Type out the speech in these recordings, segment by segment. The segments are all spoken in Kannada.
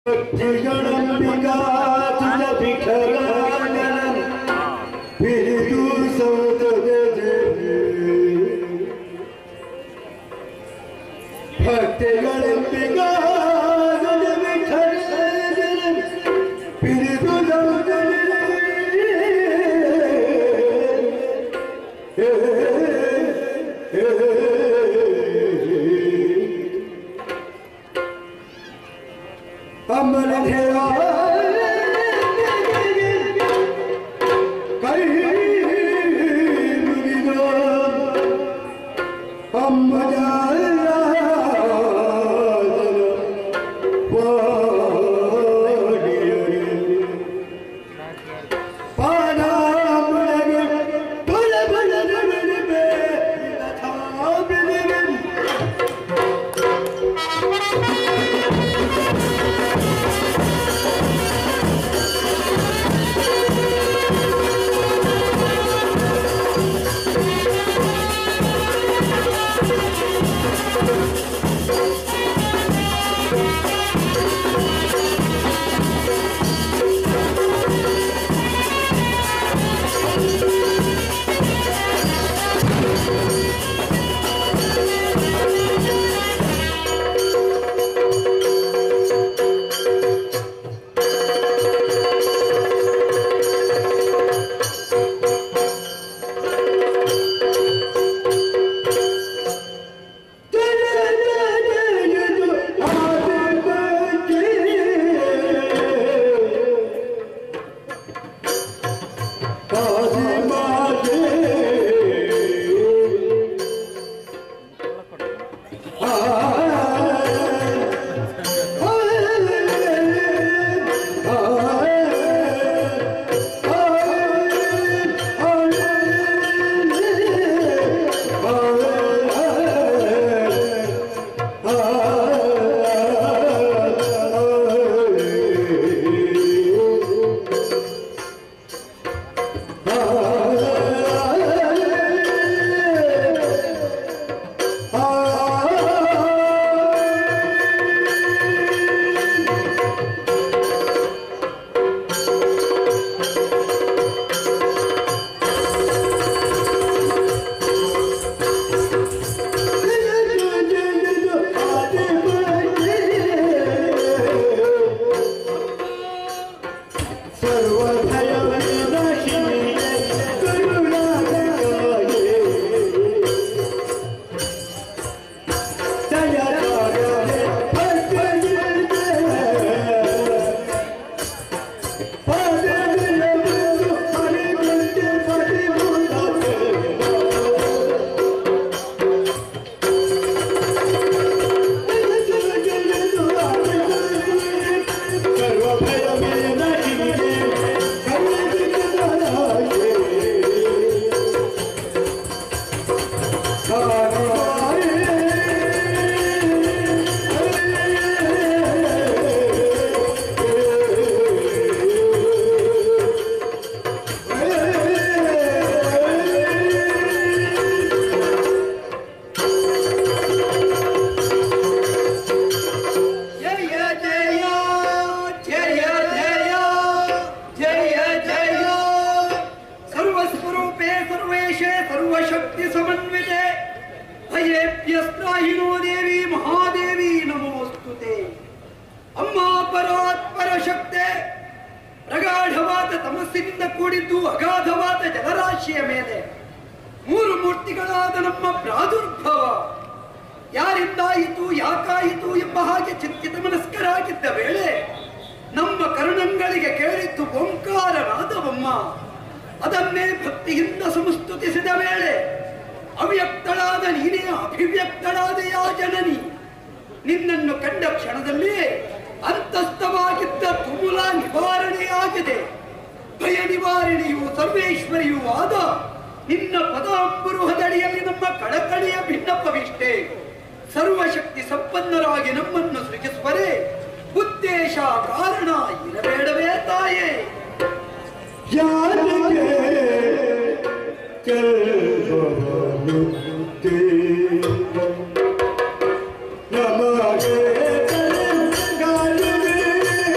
ಭಕ್ತಿಗಳಂಬಿಕಾ ತುಜ ಭಿಖಗಾನನ ಬಿರಿದು ಸೌದದೆ ಭಕ್ತಿಗಳಂಬಿಕಾ ತುಜ ಭಿಖಗಾನನ ಬಿರಿದು ಸೌದದೆ ಅಮ್ಮನ ಹೇಳ ಕೈ ಮುಗಿದ ಅಮ್ಮನ ಪಾನಾಮುನಗೆ ಬಲ ಬಲ ನಡುವೆ ತಥಾ ಬಿಲಿವೆ ಜಯ ಜಯ ಜಯ ಜಯ ಜಯ ಜಯ ಸರ್ವಸ್ವರೂಪೇ ಸರ್ವೇಶೇ ಸರ್ವಶಕ್ತಿ ಸಮನ್ವಿತೆ ಭಯೇಭ್ಯಸ್ತ್ರಾಹಿನೋ ದೇವಿ ಮಹಾದೇವಿ ನಮೋಸ್ತುತೆ ಅಮ್ಮ ಪರಾತ್ಪರ ಶಕ್ತೆ ಪ್ರಗಾಢವಾದ ತಮಸ್ಸಿನಿಂದ ಕೂಡಿದ್ದು ಅಗಾಧವಾದ ಜಲರಾಶಿಯ ಮೇಲೆ ಮೂರು ಮೂರ್ತಿಗಳಾದ ನಮ್ಮ ಪ್ರಾದುರ್ಭವ ಯಾರಿಂದಾಯಿತು ಯಾಕಾಯಿತು ಎಂಬ ಹಾಗೆ ಚಿಂತಿತ ಮನಸ್ಕರಾಗಿದ್ದ ವೇಳೆ ನಮ್ಮ ಕರ್ಣಂಗಳಿಗೆ ಕೇಳಿದ್ದು ಓಂಕಾರನಾದವಮ್ಮ ಅದನ್ನೇ ಭಕ್ತಿಯಿಂದ ಸಂಸ್ತುತಿಸಿದ ವೇಳೆ ಅವ್ಯಕ್ತಳಾದ ನೀನೇ ಅಭಿವ್ಯಕ್ತಳಾದ ಯಾ ಜನನಿ ನಿನ್ನನ್ನು ಕಂಡ ಕ್ಷಣದಲ್ಲಿ ಅಂತಸ್ಥವಾಗಿದ್ದ ತುಮುಲ ನಿವಾರಣೆಯಾಗಿದೆ ಭಯ ನಿವಾರಣೆಯು ಸರ್ವೇಶ್ವರಿಯೂ ಆದ ನಿನ್ನ ಪದಾಂಬುರುಹದಡಿಯಲ್ಲಿ ನಮ್ಮ ಕಳಕಳಿಯ ಭಿನ್ನಪವಿಷ್ಟೇ ಸರ್ವಶಕ್ತಿ ಸಂಪನ್ನರಾಗಿ ನಮ್ಮನ್ನು ಸೃಜಿಸುವರೆ ಉದ್ದೇಶ ಕಾರಣ ಇರಬೇಡವೇ ತಾಯೇ ಯಾರಿಗೆ ನಮಗೆ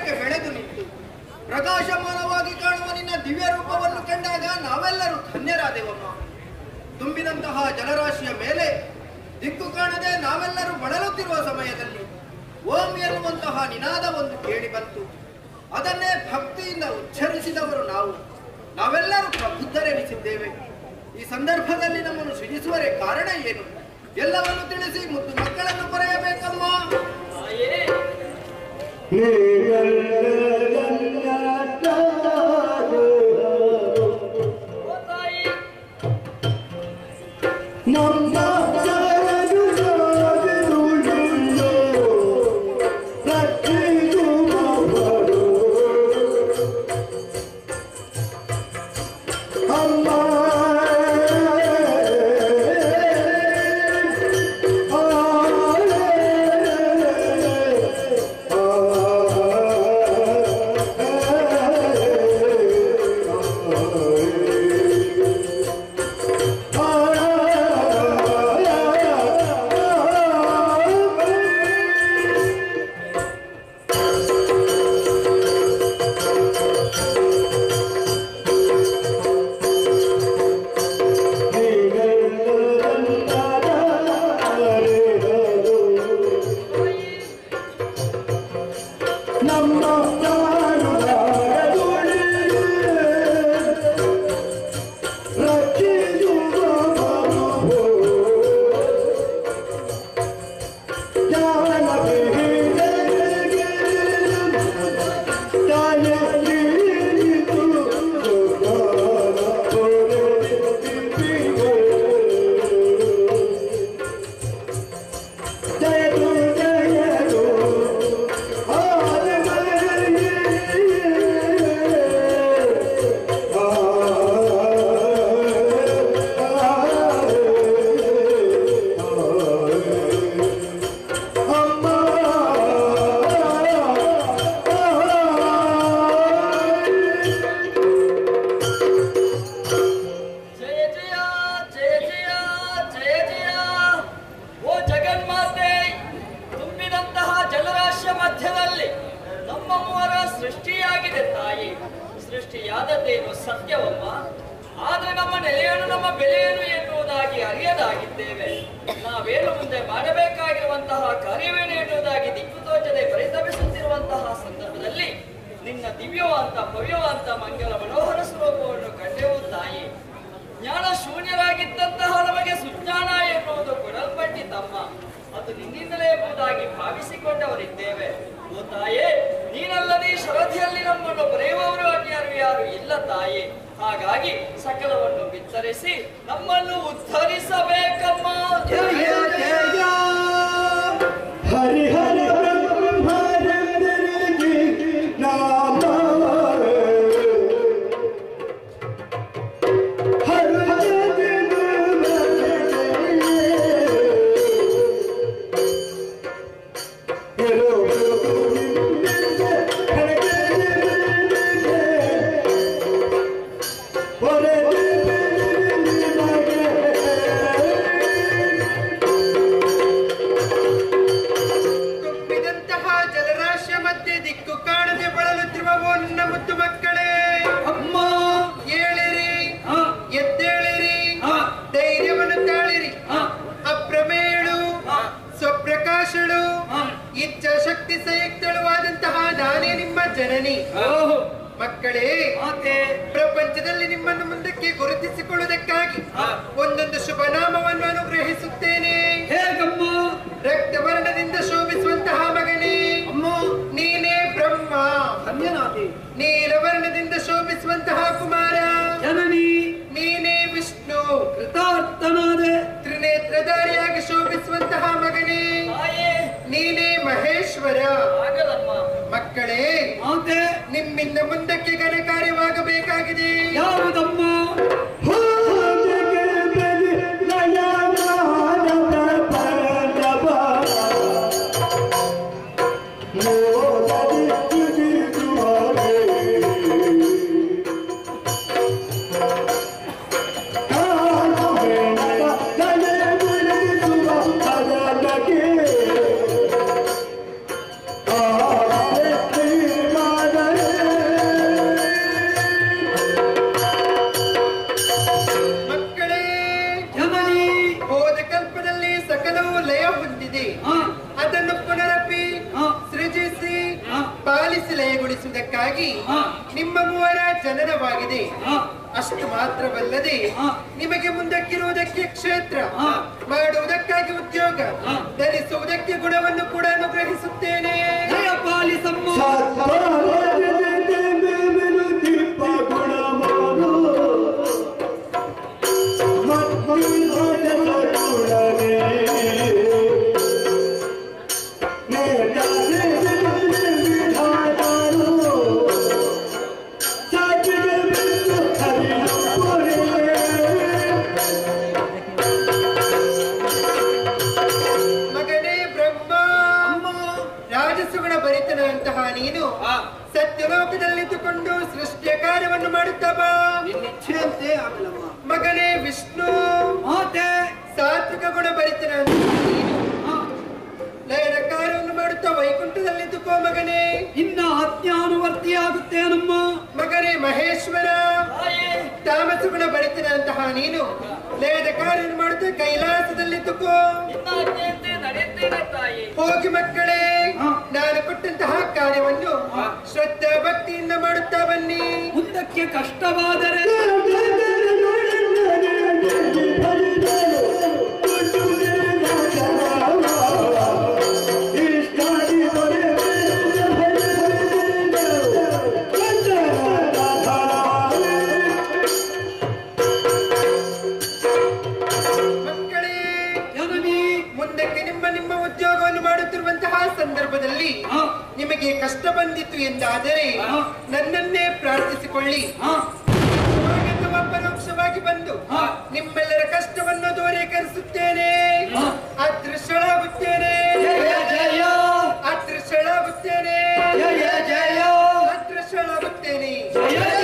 ಎತ್ತರಕ್ಕೆ ಬೆಳೆದು ನಿಂತು ಪ್ರಕಾಶಮಾನವಾಗಿ ಕಾಣುವ ನಿನ್ನ ದಿವ್ಯ ರೂಪವನ್ನು ಕಂಡಾಗ ನಾವೆಲ್ಲರೂ ಧನ್ಯರಾದೆವಮ್ಮ ತುಂಬಿದಂತಹ ಜಲರಾಶಿಯ ಮೇಲೆ ದಿಕ್ಕು ಕಾಣದೆ ನಾವೆಲ್ಲರೂ ಬಳಲುತ್ತಿರುವ ಸಮಯದಲ್ಲಿ ಓಂ ಎನ್ನುವಂತಹ ನಿನಾದ ಒಂದು ಕೇಳಿ ಬಂತು ಅದನ್ನೇ ಭಕ್ತಿಯಿಂದ ಉಚ್ಚರಿಸಿದವರು ನಾವು ನಾವೆಲ್ಲರೂ ಪ್ರಬುದ್ಧರೆನಿಸಿದ್ದೇವೆ ಈ ಸಂದರ್ಭದಲ್ಲಿ ನಮ್ಮನ್ನು ಸೃಜಿಸುವರೆ ಕಾರಣ ಏನು ಎಲ್ಲವನ್ನು ತಿಳಿಸಿ ಮುದ್ದು ಮಕ್ಕಳನ್ನು ಪಡೆಯಬೇಕಮ್ಮ ನಮ್ಮ ಜಯ ಜಯ ಜಯ ಜಯ ಜಯ ಜಯ ಜಯ ಜಯ ಓ ಜಗನ್ಮಾತೆ ತುಂಬಿದಂತಹ ಜಲರಾಶಿಯ ಮಧ್ಯದಲ್ಲಿ ನಮ್ಮ ಮೂವರ ಸೃಷ್ಟಿಯಾಗಿದೆ ತಾಯಿ ಸೃಷ್ಟಿಯಾದದ್ದೇನು ಸತ್ಯವಮ್ಮ ಆದ್ರೆ ನಮ್ಮ ನೆಲೆಯನ್ನು ನಮ್ಮ ಬೆಲೆಯನ್ನು ಎನ್ನುವುದಾಗಿ ಅರಿಯದಾಗಿದ್ದೇವೆ ನಾವೇನು ಮುಂದೆ ಮಾಡಬೇಕಾಗಿರುವಂತಹ ಕಾರ್ಯವೇನು ಎನ್ನುವುದಾಗಿ ದಿಕ್ಕು ತೋಚದೆ ಪರಿತಪಿಸುತ್ತಿರುವಂತಹ ಸಂದರ್ಭದಲ್ಲಿ ನಿನ್ನ ದಿವ್ಯವಾಂತ ಭವ್ಯವಾಂತ ಮಂಗಲ ಮನೋಹರ ಸ್ವರೂಪವನ್ನು ಕಂಡೆವು ತಾಯಿ ಜ್ಞಾನ ಶೂನ್ಯರಾಗಿದ್ದಂತಹ ನಮಗೆ ಸುಜ್ಞಾನ ಎನ್ನುವುದು ಕೊಡಲ್ಪಟ್ಟಿತಮ್ಮ ಅದು ನಿನ್ನಿಂದಲೇ ಎಂಬುದಾಗಿ ಭಾವಿಸಿಕೊಂಡವರಿದ್ದೇವೆ ಓ ತಾಯೇ ನೀನಲ್ಲದೆ ಈ ಶರಧಿಯಲ್ಲಿ ನಮ್ಮನ್ನು ಬರೆಯುವವರು ಅನ್ಯರು ಯಾರು ಇಲ್ಲ ತಾಯಿ ಹಾಗಾಗಿ ಸಕಲವನ್ನು ಬಿತ್ತರಿಸಿ ನಮ್ಮನ್ನು ಉದ್ಧರಿಸಬೇಕಮ್ಮ ಜಯ ಜಯ ಹರಿ ಹರಿ ಬ್ರಹ್ಮರಂದರಿಗೆ ನಾಮ ಹರಿ ತುಂಬಿದಂತಹ ಜಲರಾಶಿಯ ಮಧ್ಯೆ ದಿಕ್ಕು ಕಾಣದೆ ಬಳಲುತ್ತಿರುವ ಓ ನನ್ನ ಮುದ್ದು ಮಕ್ಕಳೇ ಅಮ್ಮ ಏಳಿರಿ ಆ, ಎದ್ದೇಳಿರಿ ಆ. ಧೈರ್ಯವನ್ನು ತಾಳಿರಿ ಆ, ಅಪ್ರಮೇಳು ಆ. ಸ್ವಪ್ರಕಾಶಳು ಆ. ಇಚ್ಛಾಶಕ್ತಿ ಸಂಯುಕ್ತಳು ಆದಂತಹ ನಾನೇ ನಿಮ್ಮ ಜನನಿ ಓಹೋ ಮಕ್ಕಳೇ ಮಾತೆ ಪ್ರಪಂಚದಲ್ಲಿ ನಿಮ್ಮನ್ನು ಮುಂದಕ್ಕೆ ಗುರುತಿಸಿಕೊಳ್ಳುವುದಕ್ಕಾಗಿ ಆ. ಒಂದೊಂದು ಶುಭ ನಾಮವನ್ನು ಅನುಗ್ರಹಿಸುತ್ತೇನೆ ಹೇಗಮ್ಮ ರಕ್ತವರ್ಣದಿಂದ ಶೋಭಿಸುವಂತಹ ಮಗನೇ ಅಮ್ಮ ನೀನೇ ಬ್ರಹ್ಮ ಧನ್ಯನಾಥಿ ನೀಲವರ್ಣದಿಂದ ಶೋಭಿಸುವಂತಹ ಕುಮಾರ ಜನನಿ ನೀನೇ ವಿಷ್ಣು ಕೃತಾರ್ಥನಾದೆ ತ್ರಿನೇತ್ರಧಾರಿಯಾಗಿ ಶೋಭಿಸುವಂತಹ ಮಗನೇ ತಾಯೇ ನೀನೇ ಮಹೇಶ್ವರ ಆಗಲಮ್ಮ ಮಕ್ಕಳೇ ಮಾತೆ ನಿಮ್ಮಿಂದ ಮುಂದಕ್ಕೆ ಘನಕಾರ್ಯವಾಗಬೇಕಾಗಿದೆ ಯಾವುದಮ್ಮ ಆ ಪಾಲಿಸಿ ಲಯಗೊಳಿಸುವುದಕ್ಕಾಗಿ ಹಾ. ನಿಮ್ಮ ಮೂವರ ಜನನವಾಗಿದೆ ಹಾ. ಅಷ್ಟು ಮಾತ್ರವಲ್ಲದೆ ಹಾ. ನಿಮಗೆ ಮುಂದಕ್ಕಿರುವುದಕ್ಕೆ ಕ್ಷೇತ್ರ ಹಾ. ಮಾಡುವುದಕ್ಕಾಗಿ ಉದ್ಯೋಗ ಹಾ. ಧರಿಸುವುದಕ್ಕೆ ಗುಣವನ್ನು ಕೂಡ ಅನುಗ್ರಹಿಸುತ್ತೇನೆ ದಯ ಪಾಲಿಸಮ್ಮ ಮಗನೇ ಬ್ರಹ್ಮ ರಾಜಸುಗುಣ ಭರಿತನಂತಹ ನೀನು ಹಾ. ಸತ್ಯಲೋಕದಲ್ಲಿದ್ದುಕೊಂಡು ಸೃಷ್ಟಿಯ ಕಾರ್ಯವನ್ನು ಮಾಡುತ್ತಾ ಬಾ ನಿಶ್ಚಯಂತೆ ಆಗಲಮ್ಮ ಮಗನೇ ವಿಷ್ಣು ಮಾತೆ ಸಾತ್ವಿಕ ಗುಣ ಭರಿತನಂತಹ ನೀನು ಹಾ. ಲಯನ ಕಾರ್ಯವನ್ನು ಮಾಡುತ್ತಾ ವೈಕುಂಠದಲ್ಲಿದ್ದುಕೋ ಮಗನೇ ಇನ್ನ ಆಜ್ಞಾನುವರ್ತಿಯಾಗುತ್ತೇನಮ್ಮ ಮಗನೇ ಮಹೇಶ್ವರ ತಾಯಿ ತಾಮಸ ಗುಣ ಭರಿತನಂತಹ ನೀನು ಲಯದ ಕಾರ್ಯವನ್ನು ಮಾಡುತ್ತಾ ಕೈಲಾಸದಲ್ಲಿದ್ದುಕೋ ನಿನ್ನಾಜ್ಞೆಯಂತೆ ನಡೆಯುತ್ತೇನೆ ತಾಯಿ ಹೋಗಿ ಮಕ್ಕಳೇ ಹಾ. ನಾನು ಕೊಟ್ಟಂತಹ ಕಾರ್ಯವನ್ನು ಹಾ. ಶ್ರದ್ಧಾ ಭಕ್ತಿಯಿಂದ ಮಾಡುತ್ತಾ ಬನ್ನಿ ಮುಂದಕ್ಕೆ ಕಷ್ಟವಾದರೆ ಮಕ್ಕಳೇ ಜನನಿ ಮುಂದಕ್ಕೆ ನಿಮ್ಮ ನಿಮ್ಮ ಉದ್ಯೋಗವನ್ನು ಮಾಡುತ್ತಿರುವಂತಹ ಸಂದರ್ಭದಲ್ಲಿ ಹಾ. ನಿಮಗೆ ಕಷ್ಟ ಬಂದಿತ್ತು ಎಂದಾದರೆ ಹಾ. ನನ್ನನ್ನೇ ಪ್ರಾರ್ಥಿಸಿಕೊಳ್ಳಿ ಹಾ. ಅಥವಾ ಪರೋಕ್ಷವಾಗಿ ಬಂದು ಹಾ. ನಿಮ್ಮೆಲ್ಲರ ಕಷ್ಟವನ್ನು ದೂರೀಕರಿಸುತ್ತೇನೆ ಹಾ. ಅದೃಶ್ಯಳಾಗುತ್ತೇನೆ ಜಯ ಜಯ ಅದೃಶ್ಯಳಾಗುತ್ತೇನೆ ಜಯ ಜಯ ಅದೃಶ್ಯಳಾಗುತ್ತೇನೆ ಜಯ